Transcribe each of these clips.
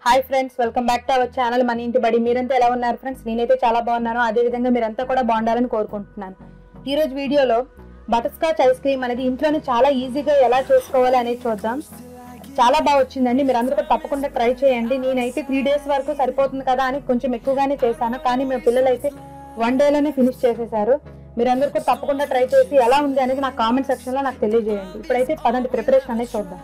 hi friends welcome back to our channel మన ఇంటి బడి మీరంతా ఎలా ఉన్నారు ఫ్రెండ్స్ నేనైతే చాలా బాగున్నాను అదే విధంగా మీరంతా కూడా బాగుండాలని కోరుకుంటున్నాను ఈ రోజు వీడియోలో బటర్ స్కాచ్ ఐస్ క్రీమ్ అనేది ఇంట్లోనే చాలా ఈజీగా ఎలా చేసుకోవాలి అనేది చూద్దాం చాలా బాగా వచ్చిందండి మీరు అందరూ కూడా తప్పకుండా ట్రై చేయండి నేనైతే త్రీ డేస్ వరకు సరిపోతుంది కదా అని కొంచెం ఎక్కువగానే చేశాను కానీ మా పిల్లలు అయితే వన్ డేలోనే ఫినిష్ చేసేసారు మీరందరూ కూడా తప్పకుండా ట్రై చేసి ఎలా ఉంది అనేది నాకు కామెంట్ సెక్షన్లో నాకు తెలియజేయండి ఇప్పుడైతే పదండి ప్రిపరేషన్ అనేది చూద్దాం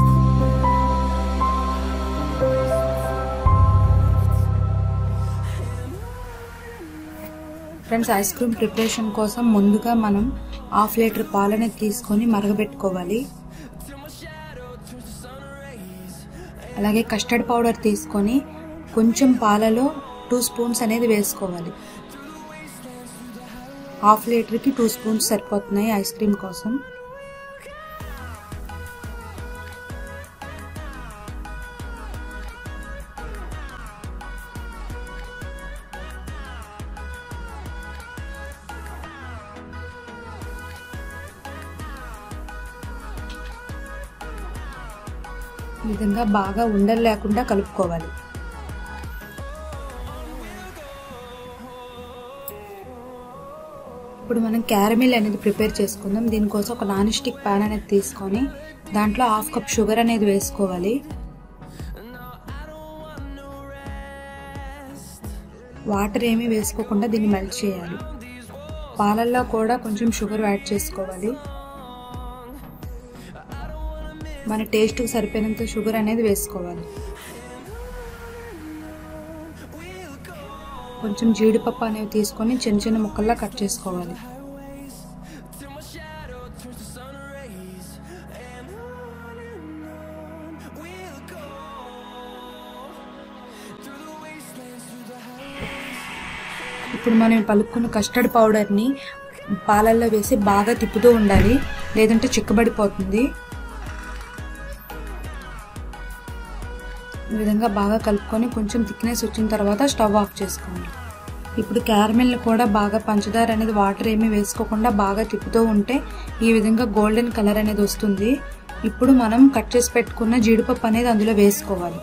ఫ్రెండ్స్ ఐస్ క్రీమ్ ప్రిపరేషన్ కోసం ముందుగా మనం హాఫ్ లీటర్ పాలని తీసుకొని మరగబెట్టుకోవాలి అలాగే కస్టర్డ్ పౌడర్ తీసుకొని కొంచెం పాలలో టూ స్పూన్స్ అనేది వేసుకోవాలి హాఫ్ లీటర్కి టూ స్పూన్స్ సరిపోతున్నాయి ఐస్ క్రీమ్ కోసం ఈ విధంగా బాగా ఉండలు లేకుండా కలుపుకోవాలి ఇప్పుడు మనం క్యారమిల్ అనేది ప్రిపేర్ చేసుకుందాం దీనికోసం ఒక నాన్ స్టిక్ ప్యాన్ అనేది తీసుకొని దాంట్లో హాఫ్ కప్ షుగర్ అనేది వేసుకోవాలి వాటర్ ఏమీ వేసుకోకుండా దీన్ని మెల్ట్ చేయాలి పాలల్లో కూడా కొంచెం షుగర్ యాడ్ చేసుకోవాలి మన టేస్ట్కి సరిపోయినంత షుగర్ అనేది వేసుకోవాలి కొంచెం జీడిపప్పు అనేవి తీసుకొని చిన్న చిన్న ముక్కల్లా కట్ చేసుకోవాలి ఇప్పుడు మనం పలుక్కున్న కస్టర్డ్ పౌడర్ని పాలల్లో వేసి బాగా తిప్పుతూ ఉండాలి లేదంటే చిక్కబడిపోతుంది ఈ విధంగా బాగా కలుపుకొని కొంచెం థిక్నెస్ వచ్చిన తర్వాత స్టవ్ ఆఫ్ చేసుకోండి ఇప్పుడు క్యారమెల్ కూడా బాగా పంచదార అనేది వాటర్ ఏమీ వేసుకోకుండా బాగా తిప్పుతూ ఉంటే ఈ విధంగా గోల్డెన్ కలర్ అనేది వస్తుంది ఇప్పుడు మనం కట్ చేసి పెట్టుకున్న జీడిపప్పు అనేది అందులో వేసుకోవాలి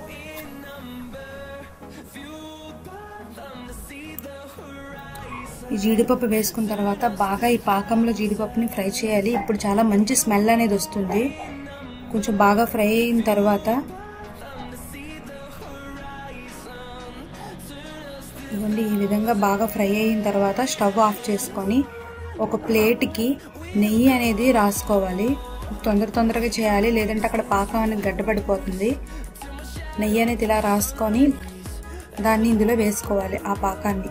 ఈ జీడిపప్పు వేసుకున్న తర్వాత బాగా ఈ పాకంలో జీడిపప్పుని ఫ్రై చేయాలి ఇప్పుడు చాలా మంచి స్మెల్ అనేది వస్తుంది కొంచెం బాగా ఫ్రై అయిన తర్వాత ఇవ్వండి ఈ విధంగా బాగా ఫ్రై అయిన తర్వాత స్టవ్ ఆఫ్ చేసుకొని ఒక ప్లేట్కి నెయ్యి అనేది రాసుకోవాలి తొందర తొందరగా చేయాలి లేదంటే అక్కడ పాకం అనేది గడ్డపడిపోతుంది నెయ్యి అనేది ఇలా రాసుకొని దాన్ని ఇందులో వేసుకోవాలి ఆ పాకాన్ని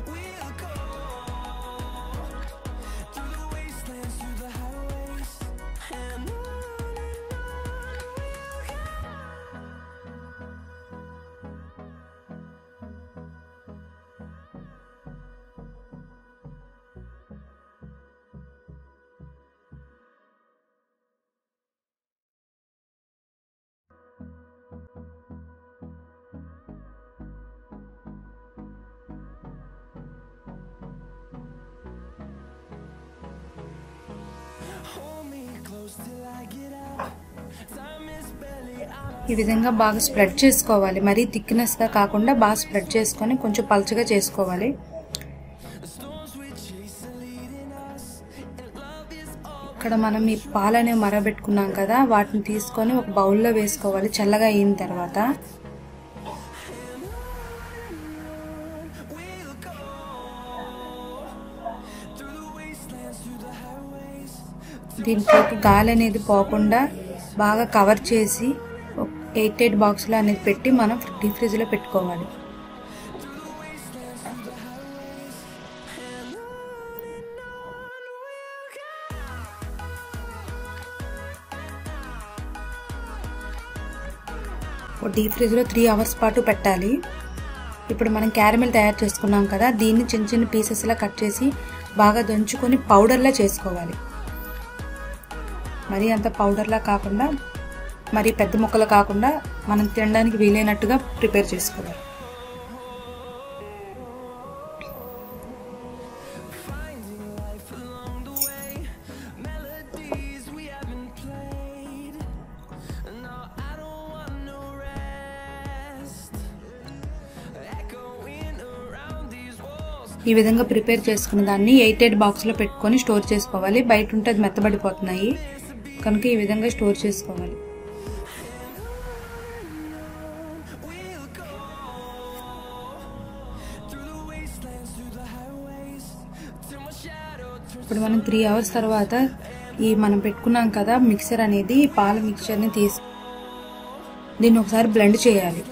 ఈ విధంగా బాగా స్ప్రెడ్ చేసుకోవాలి మరీ థిక్నెస్గా కాకుండా బాగా స్ప్రెడ్ చేసుకొని కొంచెం పలుచగా చేసుకోవాలి ఇక్కడ మనం ఈ పాలని మరబెట్టుకున్నాం కదా వాటిని తీసుకొని ఒక బౌల్లో వేసుకోవాలి చల్లగా అయిన తర్వాత దీంట్లోకి గాలి అనేది పోకుండా బాగా కవర్ చేసి ఎయిట్ ఎయిట్ బాక్స్లో అనేది పెట్టి మనం డీప్ ఫ్రిడ్జ్లో పెట్టుకోవాలి డీప్ ఫ్రిడ్జ్లో త్రీ అవర్స్ పాటు పెట్టాలి ఇప్పుడు మనం క్యారమిల్ తయారు చేసుకున్నాం కదా దీన్ని చిన్న చిన్న పీసెస్లా కట్ చేసి బాగా దంచుకొని పౌడర్లా చేసుకోవాలి మరీ అంత పౌడర్లా కాకుండా మరి పెద్ద ముక్కలు కాకుండా మనం తినడానికి వీలైనట్టుగా ప్రిపేర్ చేసుకోవాలి ఈ విధంగా ప్రిపేర్ చేసుకున్న దాన్ని ఎయిట్ ఎయిట్ బాక్స్లో పెట్టుకొని స్టోర్ చేసుకోవాలి బయట ఉంటే అది మెత్తబడిపోతున్నాయి కనుక ఈ విధంగా స్టోర్ చేసుకోవాలి ఇప్పుడు మనం త్రీ అవర్స్ తర్వాత ఈ మనం పెట్టుకున్నాం కదా మిక్సర్ అనేది ఈ పాల మిక్చర్ని తీసి దీన్ని ఒకసారి బ్లెండ్ చేయాలి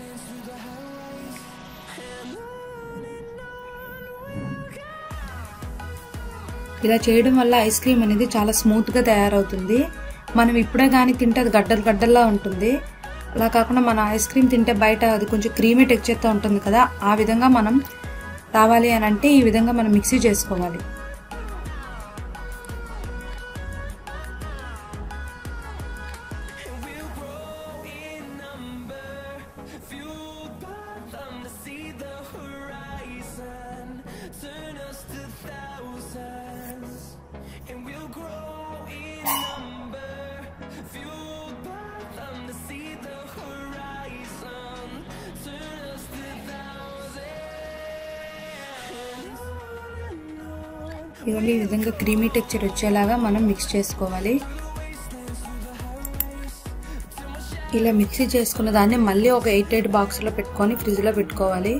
ఇలా చేయడం వల్ల ఐస్ క్రీమ్ అనేది చాలా స్మూత్గా తయారవుతుంది మనం ఇప్పుడే కానీ తింటే అది గడ్డలు గడ్డల్లా ఉంటుంది అలా కాకుండా మన ఐస్ క్రీమ్ తింటే బయట అది కొంచెం క్రీమీ టెక్చర్తో ఉంటుంది కదా ఆ విధంగా మనం రావాలి అని అంటే ఈ విధంగా మనం మిక్సీ చేసుకోవాలి ఇవన్నీ ఈ విధంగా క్రీమీ టెక్చర్ వచ్చేలాగా మనం మిక్స్ చేసుకోవాలి ఇలా మిక్సీ చేసుకున్న దాన్ని మళ్ళీ ఒక ఎయిట్ ఎయిట్ బాక్స్లో పెట్టుకొని ఫ్రిడ్జ్లో పెట్టుకోవాలి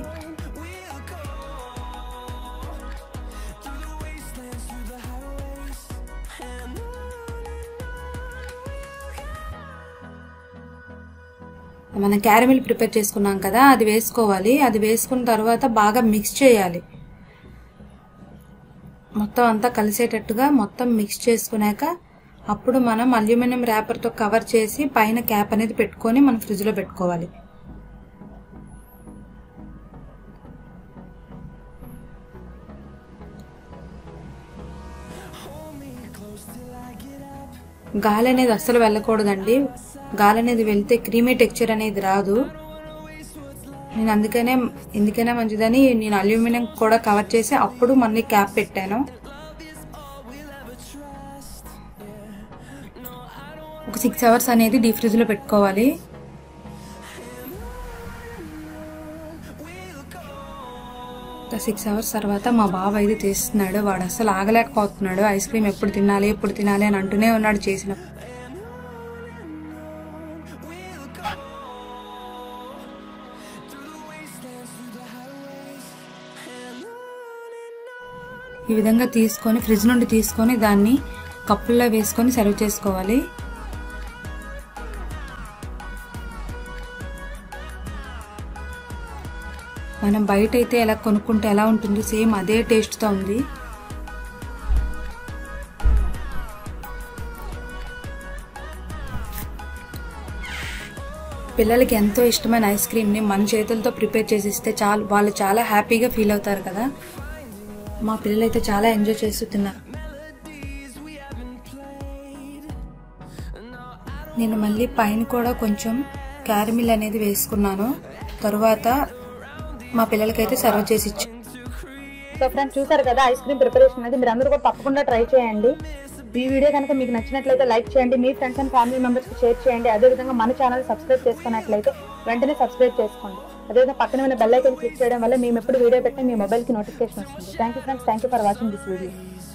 మనం క్యారమిల్ ప్రిపేర్ చేసుకున్నాం కదా అది వేసుకోవాలి అది వేసుకున్న తర్వాత బాగా మిక్స్ చేయాలి మొత్తం అంతా కలిసేటట్టుగా మొత్తం మిక్స్ చేసుకున్నాక అప్పుడు మనం అల్యూమినియం ర్యాపర్తో కవర్ చేసి పైన క్యాప్ అనేది పెట్టుకొని మనం ఫ్రిడ్జ్లో పెట్టుకోవాలి గాలి అనేది అస్సలు వెళ్ళకూడదండి గాలి అనేది వెళ్తే క్రీమీ టెక్చర్ అనేది రాదు నేను అందుకనే ఎందుకనే మంచిదని నేను అల్యూమినియం కూడా కవర్ చేసి అప్పుడు మళ్ళీ క్యాప్ పెట్టాను ఒక సిక్స్ అవర్స్ అనేది డీప్ ఫ్రిడ్జ్ లో పెట్టుకోవాలి సిక్స్ అవర్స్ తర్వాత మా బాబు అయితే తీస్తున్నాడు వాడు అసలు ఆగలేకపోతున్నాడు ఐస్ క్రీమ్ ఎప్పుడు తినాలి ఎప్పుడు తినాలి అని అంటూనే ఉన్నాడు చేసిన ఈ విధంగా తీసుకొని ఫ్రిడ్జ్ నుండి తీసుకొని దాన్ని కప్పుల్లో వేసుకొని సర్వ్ చేసుకోవాలి మనం బయట అయితే ఎలా కొనుక్కుంటే ఎలా ఉంటుందో సేమ్ అదే టేస్ట్తో ఉంది పిల్లలకి ఎంతో ఇష్టమైన ఐస్ క్రీమ్ని మన చేతులతో ప్రిపేర్ చేసి ఇస్తే చాలు వాళ్ళు చాలా హ్యాపీగా ఫీల్ అవుతారు కదా మా పిల్లలు అయితే చాలా ఎంజాయ్ చేస్తూ తిన్నారు నేను మళ్ళీ పైన కూడా కొంచెం క్యారమిల్ అనేది వేసుకున్నాను తరువాత మా పిల్లలకైతే సర్వ్ చేసి ఇచ్చాను సో ఫ్రెండ్స్ చూసారు కదా ఐస్ క్రీమ్ ప్రిపరేషన్ అనేది మీరు అందరూ కూడా తప్పకుండా ట్రై చేయండి ఈ వీడియో కనుక మీకు నచ్చినట్లయితే లైక్ చేయండి మీ ఫ్రెండ్స్ అండ్ ఫ్యామిలీ మెంబర్స్ కి షేర్ చేయండి అదేవిధంగా మన ఛానల్ సబ్స్క్రైబ్ చేసుకున్నట్లయితే వెంటనే సబ్స్క్రైబ్ చేసుకోండి అదేవిధంగా పక్కన ఉన్న బెల్ ఐకన్ క్లిక్ చేయడం వల్ల మేము ఎప్పుడు వీడియో పెట్టినా మీ మొబైల్ కి నోటిఫికేషన్ వస్తుంది thank you friends thank you for watching this video